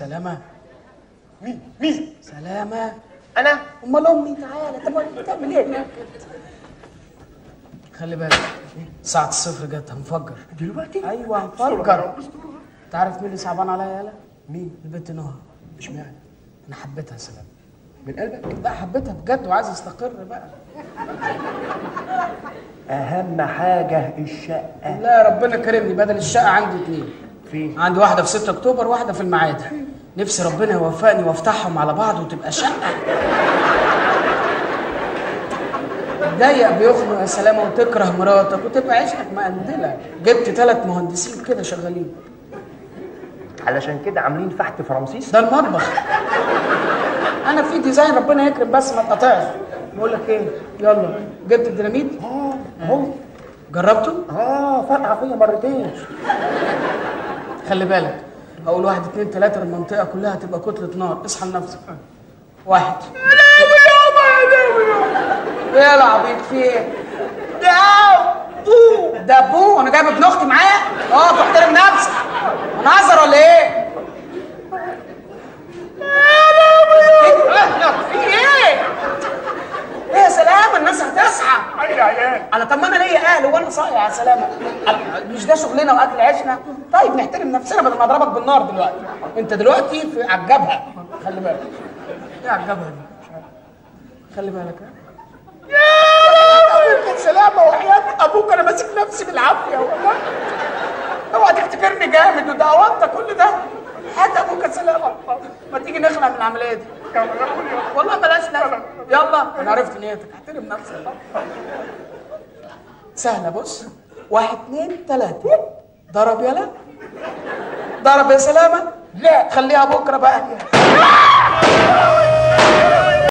سلامه مين مين سلامه انا امال امي تعالى طب بتعمل ايه هناك خلي بالك ساعة الصفر جت هنفجر دلوقتي ايوه هنفجر انت عارف مين اللي صعبان عليا يالا؟ مين؟ البنت نهى اشمعنى؟ انا حبيتها يا سلام من قلبك لا حبيتها بجد وعايز استقر بقى اهم حاجه الشقه لا ربنا كرمني بدل الشقة عندي اتنين فين عندي واحدة في 6 اكتوبر واحدة في المعادي نفسي ربنا يوفقني وافتحهم على بعض وتبقى شقة ضيق بيخنق يا سلامة وتكره مراتك وتبقى عيشتك مقندلة جبت ثلاث مهندسين كده شغالين علشان كده عاملين فحت في رمسيس ده المطبخ انا في ديزاين ربنا يكرم بس ما تقطعش بقول لك ايه يلا جبت الديناميت اه اهو جربته اه فرقع فيا مرتين خلي بالك اقول واحد اتنين تلاته المنطقه كلها تبقى كتله نار اصحى لنفسك واحد ايه يا العبيط في ايه؟ بو ده ابوه انا جايب ابن اختي معايا اه تحترم نفسك انا هزر ولا ايه؟ اهلك في ايه؟ ايه يا سلام الناس هتصحى اي عيال انا طب ما انا ليا اهل وانا صايع يا سلامه أنا- مش ده شغلنا واكل عيشنا طيب نحترم نفسنا بدل ما اضربك بالنار دلوقتي انت دلوقتي في على الجبهه خلي بالك ايه على الجبهه دي مش عارف. خلي بالك ها ابوك يا سلامه وحياه ابوك انا ماسك نفسي بالعافيه والله اوعى تفتكرني جامد وده اوطى كل ده حياه ابوك يا سلامه ما تيجي نخلع من العمليه دي والله بلاش لا يلا انا عرفت نيتك احترم نفسك سهلة بص واحد اتنين تلاتة ضرب يلا ضرب يا سلامة لا خليها بكرة بقى